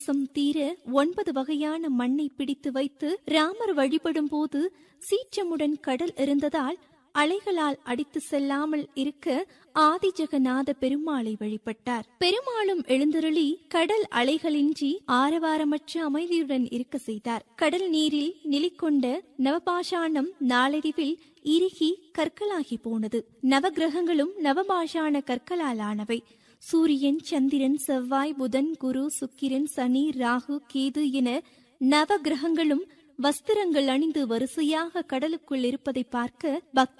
some தீர ஒன்பது வகையான மண்ணை பிடித்து வைத்து ராமர் வழிபடும் போது சீற்றமுடன் கடல் இருந்ததால் அலைகளால் அடித்து செல்லாமல் இருக்க ஆதிஜெகநாத பெருமாளை வழிபட்டார் பெருமாளும் எழுந்தருளி கடல் அலைகளின்றி ஆரவாரமற்ற அமைதியுடன் இருக்க செய்தார் கடல் நீரில் நிலைக்கொண்ட நவபாஷாணம் நாளடைவில் இறுகி கற்களாகி போனது நவகிரகங்களும் நவபாஷாண கற்களால் ஆனவை சூரியன் சந்திரன் செவ்வாய் புதன் குரு சுக்கிரன் சனி ராகு கேது என நவ கிரகங்களும் வஸ்திரங்கள் அணிந்து வரிசையாக கடலுக்குள் இருப்பதை பார்க்க பக்த